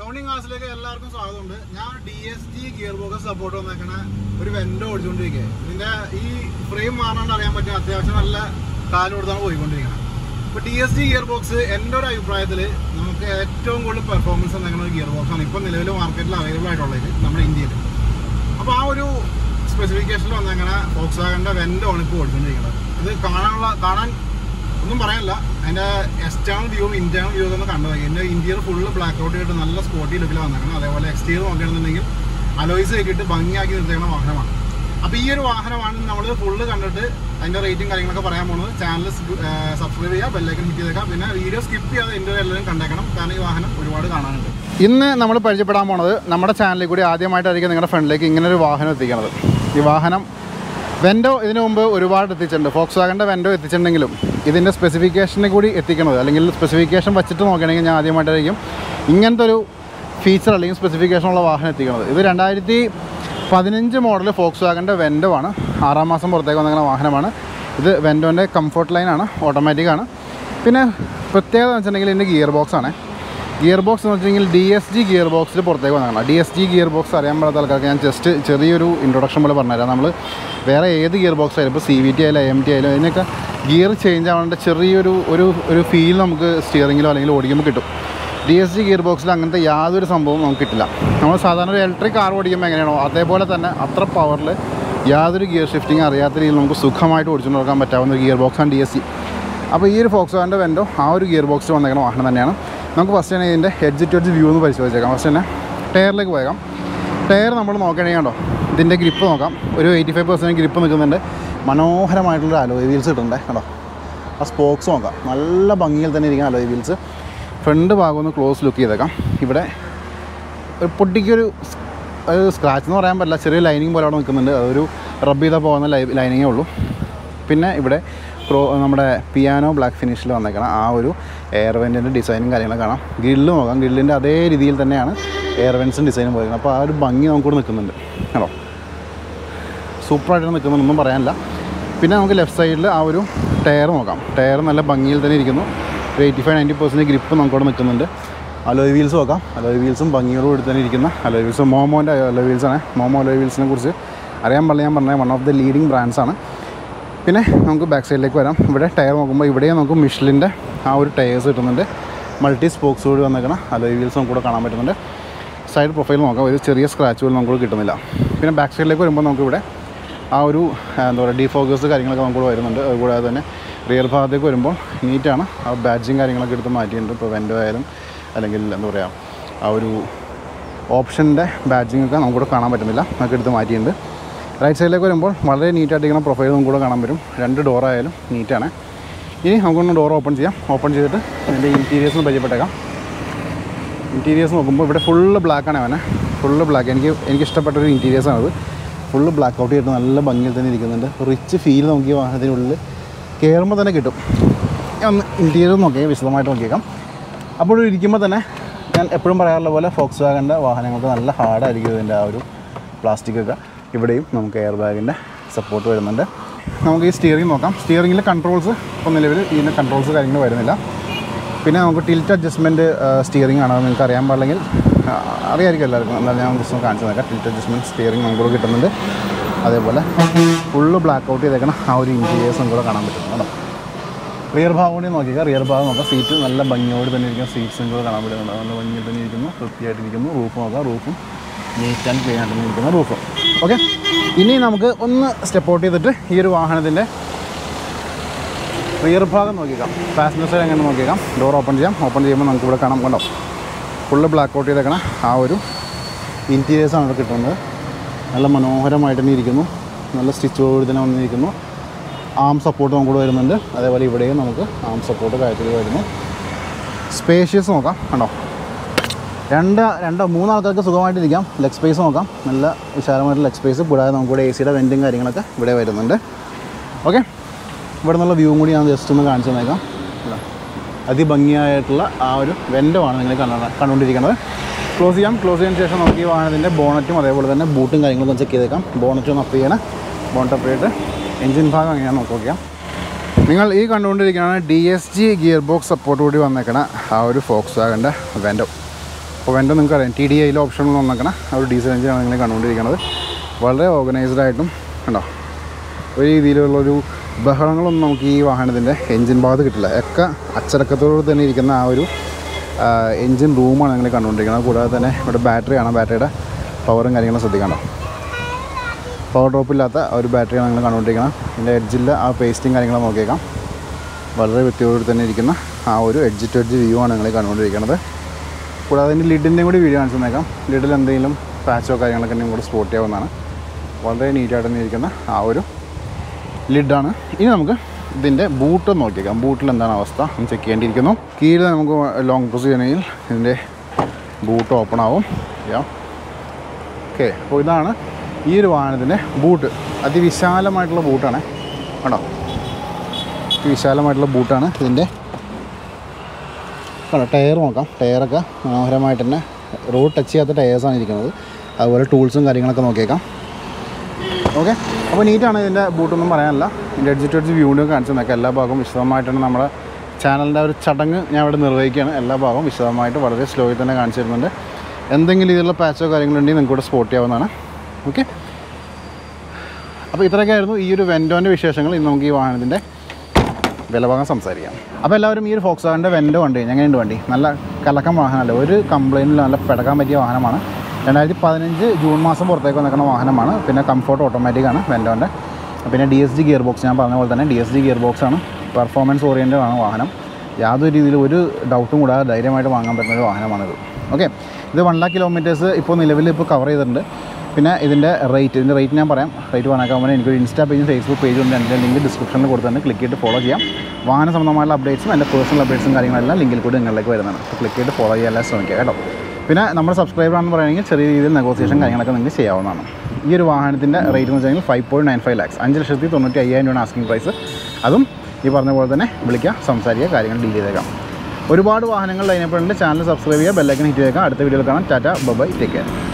Sounding ക്ലാസ്സിലേക്ക് എല്ലാവർക്കും സ്വാഗതമുണ്ട് ഞാൻ D S G gearbox support വന്നേക്കണ ഒരു വെൻഡോ ഓടിച്ചുകൊണ്ടിരിക്കുക ഇതിന്റെ ഈ ഫ്രെയിം മാറാണ്ട് അറിയാൻ പറ്റും അത്യാവശ്യം നല്ല കാലം കൊടുത്താണ് പോയിക്കൊണ്ടിരിക്കുന്നത് ഇപ്പൊ D S G gearbox എൻ്റെ ഒരു അഭിപ്രായത്തിൽ നമുക്ക് ഏറ്റവും കൂടുതൽ പെർഫോമൻസ് എന്തെങ്കിലും ഒരു ഗിയർ ബോക്സ് ആണ് ഇപ്പം നിലവിൽ മാർക്കറ്റിൽ അവൈലബിൾ ആയിട്ടുള്ളത് നമ്മുടെ ഇന്ത്യയിൽ അപ്പോൾ ആ ഒരു സ്പെസിഫിക്കേഷനിൽ വന്നേക്കണ ഫോക്സ് വാഗൻ്റെ വെൻഡോ ആണ് ഇപ്പോൾ ഓടിച്ചുകൊണ്ടിരിക്കുന്നത് ഇത് കാണാനുള്ള കാണാൻ ഒന്നും പറയാനില്ല അതിന്റെ എക്സ്റ്റേണൽ വ്യൂവും ഇന്റേണൽ വ്യൂ ഒന്ന് കണ്ടത് ഇതിന്റെ ഇന്റീരിയർ ഫുള്ള് ബ്ലാക്ക് ഔട്ട് ചെയ്തിട്ട് നല്ല സ്പോട്ടി ലുക്കിൽ വന്നേക്കണം അതേപോലെ എക്സ്റ്റീരിയർ നോക്കുകയാണെന്നുണ്ടെങ്കിൽ അലോയ്സ് കയറ്റിയിട്ട് ഭംഗിയാക്കി നിർത്തിയേക്കുന്ന വാഹനമാണ് അപ്പോൾ ഈ ഒരു വാഹനമാണ് നമ്മൾ ഫുള്ള് കണ്ടിട്ട് അതിന്റെ റേറ്റും കാര്യങ്ങളൊക്കെ പറയാൻ പോകുന്നത് ചാനൽ സബ്സ്ക്രൈബ് ചെയ്യുക ബെല്ലൈക്കൻ ഹിറ്റ് ചെയ്തേക്കാം പിന്നെ വീഡിയോ സ്കിപ്പ് ചെയ്യാതെ ഇന്റർവ്യൂ എല്ലാവരും കണ്ടേക്കണം കാരണം ഈ വാഹനം ഒരുപാട് കാണാനുണ്ട് ഇന്ന് നമ്മൾ പരിചയപ്പെടാൻ പോണത് നമ്മുടെ ചാനലിൽ കൂടി ആദ്യമായിട്ടായിരിക്കും നിങ്ങളുടെ ഫ്രണ്ടിലേക്ക് ഇങ്ങനെ ഒരു വാഹനം എത്തിക്കുന്നത് ഈ വാഹനം വെൻഡോ ഇതിനു മുമ്പ് ഒരുപാട് എത്തിച്ചിട്ടുണ്ട് ഫോക്സ് വാഗൻ്റെ വെൻഡോ എത്തിച്ചിട്ടുണ്ടെങ്കിലും ഇതിൻ്റെ സ്പെസിഫിക്കേഷനെ കൂടി എത്തിക്കുന്നത് അല്ലെങ്കിൽ സ്പെസിഫിക്കേഷൻ വെച്ചിട്ട് നോക്കുകയാണെങ്കിൽ ഞാൻ ആദ്യമായിട്ടായിരിക്കും ഇങ്ങനത്തെ ഒരു ഫീച്ചർ അല്ലെങ്കിൽ സ്പെസിഫിക്കേഷൻ ഉള്ള വാഹനം എത്തിക്കുന്നത് ഇത് രണ്ടായിരത്തി പതിനഞ്ച് മോഡൽ ഫോക്സ് വാഗൻ്റെ വെൻഡോ ആണ് ആറാം മാസം പുറത്തേക്ക് വന്നിരിക്കുന്ന വാഹനമാണ് ഇത് വെൻഡോൻ്റെ കംഫർട്ട് ലൈനാണ് ഓട്ടോമാറ്റിക് ആണ് പിന്നെ പ്രത്യേകത എന്ന് വെച്ചിട്ടുണ്ടെങ്കിൽ ഇതിൻ്റെ ഗിയർ ബോക്സ് ആണ് ഗിയർ ബോക്സ് എന്ന് വെച്ചിട്ടുണ്ടെങ്കിൽ ഡി എസ് ജി ഗിയർ ബോക്സിൽ പുറത്തേക്ക് വന്നതാണ് D S G gearbox അറിയാൻ പാടാത്ത ആൾക്കാർക്ക് ഞാൻ ജസ്റ്റ് ചെറിയൊരു ഇൻട്രൊഡക്ഷൻ പോലെ പറഞ്ഞുതരാം നമ്മൾ വേറെ ഏത് ഗിയർ ബോക്സ് ആയാലും ഇപ്പോൾ സി വി ടി ആയാലും എം ടി ആയാലും അതിനൊക്കെ ഗിയർ ചേഞ്ച് ആവേണ്ട ചെറിയൊരു ഒരു ഒരു ഫീൽ നമുക്ക് സ്റ്റിയറിങ്ങിലോ അല്ലെങ്കിൽ ഓടിക്കുമ്പോൾ കിട്ടും ഡി എസ് ജി ഗിയർ ബോക്സിൽ അങ്ങനത്തെ യാതൊരു സംഭവവും നമുക്ക് കിട്ടില്ല നമ്മൾ സാധാരണ ഒരു ഇലക്ട്രിക് കാർ ഓടിക്കുമ്പോൾ എങ്ങനെയാണോ അതേപോലെ തന്നെ അത്ര പവറിൽ യാതൊരു ഗിയർ ഷിഫ്റ്റിംഗ് അറിയാത്ത രീതിയിൽ നമുക്ക് സുഖമായിട്ട് ഓടിച്ചുകൊണ്ട് നടക്കാൻ പറ്റാവുന്ന ഒരു ഗിയർ ബോക്സാണ് ഡി എസ് ജി അപ്പോൾ ഈ ഒരു ഫോക്സ് വാൻ്റെ വെൻഡോ ആ ഒരു ഗിയർ ബോക്സിൽ വന്നേക്കുന്ന വാഹനം തന്നെയാണ് നമുക്ക് ഫസ്റ്റ് തന്നെ ഇതിൻ്റെ ഹെഡ്ജ് ടു ഹെഡ്ജ് വ്യൂ ഒന്ന് പരിശോധിച്ചേക്കാം ഫസ്റ്റ് തന്നെ ടയറിലേക്ക് പോയേക്കാം ടയർ നമ്മൾ നോക്കുകയാണെങ്കിൽ കണ്ടോ ഇതിൻ്റെ ഗ്രിപ്പ് നോക്കാം ഒരു എയ്റ്റി ഫൈവ് പെർസെൻറ്റ് ഗ്രിപ്പ് നിൽക്കുന്നുണ്ട് മനോഹരമായിട്ടുള്ള അലോയ് വീൽസ് കിട്ടുന്നുണ്ട് കണ്ടോ ആ സ്പോക്സ് നോക്കാം നല്ല ഭംഗിയിൽ തന്നെ ഇരിക്കുന്ന അലോയ് വീൽസ് ഫ്രണ്ട് ഭാഗം ഒന്ന് ക്ലോസ് ലുക്ക് ചെയ്തേക്കാം ഇവിടെ ഒരു പൊട്ടിക്കൊരു സ്- ഒരു സ്ക്രാച്ച് എന്ന് പറയാൻ പറ്റില്ല ചെറിയ ലൈനിങ് പോലെ അവിടെ നിൽക്കുന്നുണ്ട് അതൊരു റബ്ബ് ചെയ്താൽ പോകുന്ന ലൈ ലൈനിങ്ങേ ഉള്ളൂ പിന്നെ ഇവിടെ ക്രോ നമ്മുടെ പിയാനോ ബ്ലാക്ക് ഫിനിഷിൽ വന്നേക്കണം ആ ഒരു എയർ വെൻറ്റിൻ്റെ ഡിസൈനും കാര്യങ്ങളൊക്കെ കാണാം ഗ്രില്ല് നോക്കാം ഗ്രില്ലിൻ്റെ അതേ രീതിയിൽ തന്നെയാണ് എയർ വെൻസും ഡിസൈനും പോയിരിക്കുന്നത് അപ്പോൾ ആ ഒരു ഭംഗി നമുക്കിവിടെ നിൽക്കുന്നുണ്ട് കേട്ടോ സൂപ്പറായിട്ട് നിൽക്കുന്നുണ്ട് ഒന്നും പറയാനില്ല പിന്നെ നമുക്ക് ലെഫ്റ്റ് സൈഡിൽ ആ ഒരു ടയർ നോക്കാം ടയർ നല്ല ഭംഗിയിൽ തന്നെ ഇരിക്കുന്നു ഒരു eighty five ninety percent grip നമുക്കവിടെ നിൽക്കുന്നുണ്ട് അലോയ് വീൽസ് നോക്കാം അലോയ് വീൽസും ഭംഗിയോടുകൂടി തന്നെ ഇരിക്കുന്ന അലോയ് വീൽസ് മോമോൻ്റെ അലോയ് വീൽസാണ് മോമോ അലോയ് വീൽസിനെ കുറിച്ച് അറിയാൻ പാടില്ല ഞാൻ പറഞ്ഞ വൺ ഓഫ് ദ ലീഡിങ് ബ്രാൻഡ്സാണ് പിന്നെ നമുക്ക് ബാക്ക് സൈഡിലേക്ക് വരാം ഇവിടെ ടയർ നോക്കുമ്പോൾ ഇവിടെ നമുക്ക് മിഷലിൻ്റെ ആ ഒരു ടയേഴ്സ് കിട്ടുന്നുണ്ട് മൾട്ടി സ്പോക്സ് കൂടി വന്നേക്കണ അലോയ് വീൽസ് നമുക്ക് കൂടെ കാണാൻ പറ്റുന്നുണ്ട് സൈഡ് പ്രൊഫൈൽ നോക്കാം ഒരു ചെറിയ സ്ക്രാച്ച് പോലും നമുക്ക് കിട്ടുന്നില്ല പിന്നെ ബാക്ക് സൈഡിലേക്ക് വരുമ്പോൾ നമുക്കിവിടെ ആ ഒരു ആ, എന്താ പറയുക ഡീഫോക്കസ് കാര്യങ്ങളൊക്കെ നമുക്ക് വരുന്നുണ്ട് അതുകൂടാതെ തന്നെ റിയർ ഭാഗത്തേക്ക് വരുമ്പോൾ നീറ്റാണ് ആ ബാഡ്ജിങ് കാര്യങ്ങളൊക്കെ എടുത്ത് മാറ്റിയിട്ടുണ്ട് ഇപ്പോൾ വെൻഡോ ആയാലും അല്ലെങ്കിൽ എന്താ പറയുക ആ ഒരു ഓപ്ഷൻ്റെ ബാഡ്ജിങ് ഒക്കെ നമുക്കിവിടെ കാണാൻ പറ്റുന്നില്ല നമുക്ക് എടുത്ത് മാറ്റിയിട്ടുണ്ട് റൈറ്റ് സൈഡിലേക്ക് വരുമ്പോൾ വളരെ നീറ്റായിട്ടിരിക്കുന്ന പ്രൊഫൈൽ നമുക്ക് കൂടെ കാണാൻ പറ്റും രണ്ട് ഡോറായാലും നീറ്റാണ് ഇനി നമുക്കൊന്ന് ഡോർ ഓപ്പൺ ചെയ്യാം ഓപ്പൺ ചെയ്തിട്ട് അതിൻ്റെ ഇൻറ്റീരിയേഴ്സ് ഒന്ന് പരിചയപ്പെട്ടേക്കാം ഇൻറ്റീരിയേഴ്സ് നോക്കുമ്പോൾ ഇവിടെ ഫുള്ള് ബ്ലാക്കാണ് അവനെ ഫുള്ള് ബ്ലാക്ക് എനിക്ക് എനിക്ക് ഇഷ്ടപ്പെട്ട ഒരു ഇൻറ്റീരിയേഴ്സാണ് അത് ഫുള്ള് ബ്ലാക്ക് ഔട്ട് ചെയ്തിട്ട് നല്ല ഭംഗിയിൽ തന്നെ ഇരിക്കുന്നുണ്ട് റിച്ച് ഫീൽ നമുക്ക് ഈ വാഹനത്തിനുള്ളിൽ കയറുമ്പോൾ തന്നെ കിട്ടും ഞാൻ ഒന്ന് ഇൻറ്റീരിയർ നോക്കിയേക്കാം വിശദമായിട്ട് നോക്കിയേക്കാം അപ്പോൾ ഇരിക്കുമ്പോൾ തന്നെ ഞാൻ എപ്പോഴും പറയാറുള്ള പോലെ ഫോക്സ് വാഗൻ്റെ വാഹനങ്ങൾക്ക് നല്ല ഹാർഡായിരിക്കും ഇതിൻ്റെ ആ ഒരു പ്ലാസ്റ്റിക് ഒക്കെ ഇവിടെയും നമുക്ക് എയർ ബാഗിൻ്റെ സപ്പോർട്ട് വരുന്നുണ്ട് നമുക്ക് ഈ സ്റ്റിയറിംഗ് നോക്കാം സ്റ്റിയറിംഗിൽ കൺട്രോൾസ് ഇപ്പോൾ നിലവിൽ ഇതിൻ്റെ കൺട്രോൾസ് കാര്യങ്ങൾ വരുന്നില്ല പിന്നെ നമുക്ക് ടിൽറ്റ് അഡ്ജസ്റ്റ്മെൻറ്റ് സ്റ്റിയറിംഗ് ആണ് അത് നിങ്ങൾക്ക് അറിയാൻ പാടില്ലെങ്കിൽ ആ, അറിയായിരിക്കും എല്ലാവർക്കും എന്നാൽ ഞാൻ ജസ്റ്റ് ഒന്ന് കാണിച്ചു തന്നേക്കാം ടിൽറ്റ് അഡ്ജസ്റ്റ്മെൻറ്റ് സ്റ്റിയറിംഗ് നമുക്ക് കിട്ടുന്നുണ്ട് അതേപോലെ ഫുള്ള് ബ്ലാക്ക് ഔട്ട് ചെയ്തേക്കണം ആ ഒരു ഇൻറ്റീരിയേഴ്സ് നമുക്ക് കാണാൻ പറ്റും കേട്ടോ റിയർ ഭാഗം കൂടി നോക്കിയാൽ റിയർ ഭാഗം നോക്കാം സീറ്റ് നല്ല ഭംഗിയോട് തന്നെ ഇരിക്കുന്ന സീറ്റ്സ് നിങ്ങൾക്ക് കാണാൻ പറ്റുന്നുണ്ട് നല്ല ഭംഗിയിൽ തന്നെ ഇരിക്കുന്നു വൃത്തിയായിട്ടിരിക്കുന്നു റൂഫ് നോക്കാം റൂഫും നീറ്റ് ആൻഡ് ക്ലീൻ ആയിട്ട് തന്നെ ഇരിക്കുന്ന റൂഫും ഓക്കെ ഇനി നമുക്ക് ഒന്ന് സ്റ്റെപ്പ് ഔട്ട് ചെയ്തിട്ട് ഈ ഒരു വാഹനത്തിൻ്റെ റിയർ ഭാഗം നോക്കിക്കാം പാസഞ്ചർ സൈഡ് എങ്ങനെ നോക്കിയേക്കാം ഡോർ ഓപ്പൺ ചെയ്യാം ഓപ്പൺ ചെയ്യുമ്പോൾ നമുക്ക് ഇവിടെ കാണാൻ കണ്ടോ ഫുള്ള് ബ്ലാക്ക് ഔട്ട് ചെയ്തേക്കണ ആ ഒരു ഇൻറ്റീരിയേഴ്സാണ് ഇവിടെ കിട്ടുന്നത് നല്ല മനോഹരമായിട്ട് തന്നെ ഇരിക്കുന്നു നല്ല സ്റ്റിച്ചോട് തന്നെ വന്നിരിക്കുന്നു ആം സപ്പോർട്ട് നമുക്ക് കൂടെ വരുന്നുണ്ട് അതേപോലെ ഇവിടെയും നമുക്ക് ആം സപ്പോർട്ട് കാര്യത്തിൽ വരുന്നു സ്പേഷ്യസ് നോക്കാം കണ്ടോ രണ്ട് രണ്ട് മൂന്ന് ആൾക്കാർക്ക് സുഖമായിട്ടിരിക്കാം ലെഗ് സ്പേസ് നോക്കാം നല്ല വിശാലമായിട്ടുള്ള ലെഗ് സ്പേസ് കൂടാതെ നമുക്കിവിടെ എ സിയുടെ വെൻറ്റും കാര്യങ്ങളൊക്കെ ഇവിടെ വരുന്നുണ്ട് ഓക്കെ ഇവിടെ നിന്നുള്ള വ്യൂവും കൂടി ഞാൻ ജസ്റ്റ് ഒന്ന് കാണിച്ചു തന്നേക്കാം ഇതാ. അതിഭംഗിയായിട്ടുള്ള ആ ഒരു വെൻറ്റുമാണ് നിങ്ങൾ കണ്ട കണ്ടുകൊണ്ടിരിക്കുന്നത് ക്ലോസ് ചെയ്യാം ക്ലോസ് ചെയ്തതിന് ശേഷം നമുക്ക് ഈ വാഹനത്തിൻ്റെ ബോണറ്റും അതേപോലെ തന്നെ ബൂട്ടും കാര്യങ്ങളൊക്കെ ചെക്ക് ചെയ്തേക്കാം ബോണറ്റ് ഒന്ന് അപ്പ് ചെയ്യണം ബോണറ്റ് അപ്പ് ചെയ്തിട്ട് എഞ്ചിൻ ഭാഗം എങ്ങനെയാണെന്ന് നോക്കാം നിങ്ങൾ ഈ കണ്ടുകൊണ്ടിരിക്കുകയാണ് D S G gearbox support കൂടി വന്നേക്കണ ആ ഒരു ഫോക്സ് വാഗൻ്റെ വെൻഡോ അപ്പോൾ വെൻ്റെ നിങ്ങൾക്ക് അറിയാം ടി ഡി ഐയിലെ ഓപ്ഷനിൽ വന്നേക്കണ ആ ഒരു ഡീസൽ എഞ്ചിനാണ് നിങ്ങൾ കണ്ടുകൊണ്ടിരിക്കുന്നത് വളരെ ഓർഗനൈസ്ഡ് ആയിട്ടും കണ്ടോ ഒരു രീതിയിലുള്ളൊരു ബഹളങ്ങളൊന്നും നമുക്ക് ഈ വാഹനത്തിൻ്റെ എൻജിൻ ഭാഗത്ത് കിട്ടില്ല ഒക്കെ അച്ചടക്കത്തോട് തന്നെ ഇരിക്കുന്ന ആ ഒരു എൻജിൻ റൂമാണ് നിങ്ങൾ കണ്ടുകൊണ്ടിരിക്കുന്നത് കൂടാതെ തന്നെ ഇവിടെ ബാറ്ററി ആണ് ബാറ്ററിയുടെ പവറും കാര്യങ്ങളും ശ്രദ്ധിക്കണം പവർ ഡ്രോപ്പ് ഇല്ലാത്ത ഒരു ബാറ്ററിയാണ് നിങ്ങൾ കണ്ടുകൊണ്ടിരിക്കുന്നത് ഇതിൻ്റെ എഡ്ജിൽ ആ പേസ്റ്റും കാര്യങ്ങളും നോക്കിയേക്കാം വളരെ വ്യക്തിയോട് തന്നെ ഇരിക്കുന്ന ആ ഒരു എഡ്ജ് ടു എഡ്ജ് വ്യൂ ആണ് നിങ്ങൾ കണ്ടുകൊണ്ടിരിക്കുന്നത് കൂടാതെ അതിൻ്റെ ലിഡിൻ്റെയും കൂടി വീഡിയോ കാണിച്ചു തന്നേക്കാം ലിഡിൽ എന്തെങ്കിലും പാച്ചോ കാര്യങ്ങളൊക്കെ ഉണ്ടെങ്കിൽ കൂടെ സ്പോട്ട് ചെയ്യാവുന്നതാണ് വളരെ നീറ്റായിട്ട് തന്നെ ഇരിക്കുന്ന ആ ഒരു ലിഡാണ് ഇനി നമുക്ക് ഇതിൻ്റെ ബൂട്ട് നോക്കിയേക്കാം ബൂട്ടിൽ എന്താണ് അവസ്ഥ ഒന്ന് ചെക്ക് ചെയ്യേണ്ടിയിരിക്കുന്നു കീഴിൽ നമുക്ക് ലോങ് പ്രസ് ചെയ്യണമെങ്കിൽ ഇതിൻ്റെ ബൂട്ട് ഓപ്പൺ ആവും യാ ഓക്കെ അപ്പോൾ ഇതാണ് ഈ ഒരു വാഹനത്തിൻ്റെ ബൂട്ട് അതിവിശാലമായിട്ടുള്ള ബൂട്ടാണ് കണ്ടോ വിശാലമായിട്ടുള്ള ബൂട്ടാണ് ഇതിൻ്റെ കണ്ടോ ടയർ നോക്കാം ടയറൊക്കെ മനോഹരമായിട്ട് തന്നെ റോഡ് ടച്ച് ചെയ്യാത്ത ടയേഴ്സാണ് ഇരിക്കുന്നത് അതുപോലെ ടൂൾസും കാര്യങ്ങളൊക്കെ നോക്കിയേക്കാം ഓക്കെ അപ്പോൾ നീറ്റാണ് ഇതിൻ്റെ ബൂട്ടൊന്നും പറയാനില്ല ഇതിൻ്റെ എഡ്ജ് ടു എഡ്ജ് വ്യൂവിൻ്റെ കാണിച്ചു നോക്കാം എല്ലാ ഭാഗവും വിശദമായിട്ടാണ് നമ്മുടെ ചാനലിൻ്റെ ഒരു ചടങ്ങ് ഞാൻ ഇവിടെ നിർവഹിക്കുകയാണ് എല്ലാ ഭാഗവും വിശദമായിട്ട് വളരെ സ്ലോയിൽ തന്നെ കാണിച്ചു തരുന്നുണ്ട് എന്തെങ്കിലും ഇതിലുള്ള പാച്ചോ കാര്യങ്ങളുണ്ടെങ്കിൽ നിങ്ങൾക്ക് ഇവിടെ സ്പോട്ട് ചെയ്യാവുന്നതാണ് ഓക്കെ അപ്പോൾ ഇത്രയൊക്കെ ആയിരുന്നു ഈ ഒരു വെൻഡോൻ്റെ വിശേഷങ്ങൾ ഇന്ന് നമുക്ക് ഈ വാഹനത്തിൻ്റെ വിലഭാഗം സംസാരിക്കാം അപ്പോൾ എല്ലാവരും ഈ ഒരു ഫോക്സാറിൻ്റെ വെൻഡോ കണ്ടു കഴിഞ്ഞാൽ എങ്ങനെയുണ്ട് വണ്ടി നല്ല കലക്കം വാഹനമല്ല ഒരു കംപ്ലൈൻറ്റിൽ നല്ല പിടക്കാൻ പറ്റിയ വാഹനമാണ് രണ്ടായിരത്തി പതിനഞ്ച് ജൂൺ മാസം പുറത്തേക്ക് വന്നിരിക്കുന്ന വാഹനമാണ് പിന്നെ കംഫോർട്ട് ഓട്ടോമാറ്റിക് ആണ് വെൻഡോൻ്റെ പിന്നെ D S G gearbox ഞാൻ പറഞ്ഞ പോലെ തന്നെ D S G gearbox ആണ് പെർഫോമൻസ് ഓറിയൻറ്റഡ് ആണ് വാഹനം യാതൊരു രീതിയിലും ഒരു ഡൗട്ടും കൂടാതെ ധൈര്യമായിട്ട് വാങ്ങാൻ പറ്റുന്ന ഒരു വാഹനമാണിത് ഓക്കെ ഇത് വൺ ലാക്ക് കിലോമീറ്റേഴ്സ് ഇപ്പോൾ നിലവിൽ ഇപ്പോൾ കവർ ചെയ്തിട്ടുണ്ട് പിന്നെ ഇതിൻ്റെ റേറ്റ് ഇതിൻ്റെ റേറ്റ് ഞാൻ പറയാം റേറ്റ് പറഞ്ഞേക്കാൻ വേണ്ടി എനിക്കൊരു ഇൻസ്റ്റാ പേജും ഫേസ്ബുക്ക് പേജും ഉണ്ട് എൻ്റെ ലിങ്ക് ഡിസ്ക്രിപ്ഷനിൽ കൊടുത്തിട്ടുണ്ട് ക്ലിക്ക് ചെയ്തിട്ട് ഫോളോ ചെയ്യാം വാഹന സംബന്ധമായുള്ള അപ്ഡേറ്റ്സും എൻ്റെ പേഴ്സണൽ അപ്ഡേറ്റ്സും കാര്യങ്ങളെല്ലാം ലിങ്കിൽ കൂടി നിങ്ങളിലേക്ക് വരുന്നതാണ് അപ്പോൾ ക്ലിക്ക് ചെയ്തിട്ട് ഫോളോ ചെയ്യാൻ ശ്രമിക്കുക കേട്ടോ പിന്നെ നമ്മുടെ സബ്സ്ക്രൈബർ ആണെന്ന് പറയുകയാണെങ്കിൽ ചെറിയ രീതിയിൽ നെഗോസിയേഷൻ കാര്യങ്ങളൊക്കെ നിങ്ങൾക്ക് ചെയ്യാവുന്നതാണ് ഈ ഒരു വാഹനത്തിൻ്റെ റേറ്റ് എന്ന് വെച്ചാൽ five point nine five lakhs അഞ്ച് ലക്ഷത്തി തൊണ്ണൂറ്റി അയ്യായിരം രൂപയാണ് ആസ്കിംഗ് പ്രൈസ് അതും ഈ പറഞ്ഞ പോലെ തന്നെ വിളിക്കുക സംസാരിക്കുക കാര്യങ്ങൾ ഡീൽ ചെയ്തേക്കാം ഒരുപാട് വാഹനങ്ങൾ ലൈനപ്പെടുന്നുണ്ട് ചാനൽ സബ്സ്ക്രൈബ് ചെയ്യുക ബെല്ലൈക്കൻ ഹിറ്റ് ചെയ്തേക്കാം അടുത്ത വീഡിയോയിൽ കാണാം ടാറ്റ ബൈ ടേക്ക് കെയർ